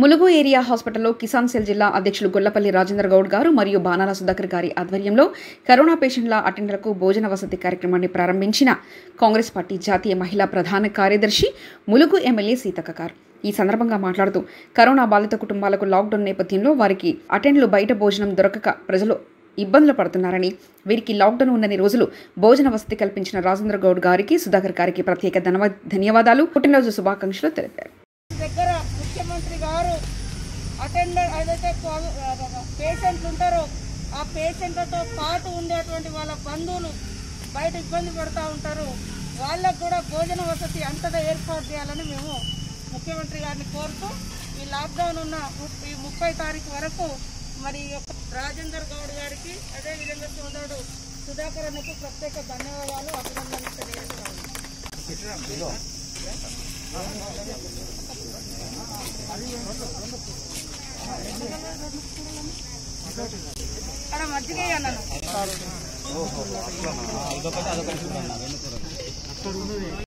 Mulugu area హాస్పిటల్లో Kisan cell జిల్లా అధ్యక్షులు గొల్లపల్లి రాజేంద్ర గౌడ్ గారు మరియు బాణాల సుధాకర్ గారి ఆధ్వర్యంలో కరోనా పేషెంట్ల అటెండర్లకు భోజన వసతి కార్యక్రమాన్ని ప్రారంభించిన కాంగ్రెస్ పార్టీ జాతీయ మహిళా ప్రధాన కార్యదర్శి ములుగు ఎమ్మెల్యే సీతక్క గారు ఈ సందర్భంగా మాట్లాడుతూ కరోనా బాధిత కుటుంబాలకు లాక్డౌన్ నేపథ్యంలో వారికి అటెండ్లు బయట భోజనం దొరకక ప్రజలు ఇబ్బందులు పడుతున్నారని వీరికి లాక్డౌన్ ఉన్నన్ని రోజులు భోజన వసతి కల్పించిన రాజేంద్ర గౌడ్ గారికి సుధాకర్ గారికి ప్రత్యేక ధన్యవా- ధన్యవాదాలు పుట్టినరోజు శుభాకాంక్షలు తెలిపారు దగ్గర ముఖ్యమంత్రి గారు అటెండర్ ఏదైతే పేషెంట్లు ఉంటారో ఆ పేషెంట్లతో పాటు ఉండేటువంటి వాళ్ళ బంధువులు బయట ఇబ్బంది పడుతూ ఉంటారు వాళ్ళకు కూడా భోజన వసతి అంతటా ఏర్పాటు చేయాలని మేము ముఖ్యమంత్రి గారిని కోరుతూ ఈ లాక్డౌన్ ఉన్న ము- ఈ ముప్పై తారీఖు వరకు మరి ఈ యొక్క రాజేందర్ గౌడ్ గారికి అదేవిధంగా సోదరుడు సుధాకర్ అన్నకు ప్రత్యేక ధన్యవాదాలు అభినందనలు తెలియజేస్తున్నాను అక్కడ మజ్జిగ అన్నాను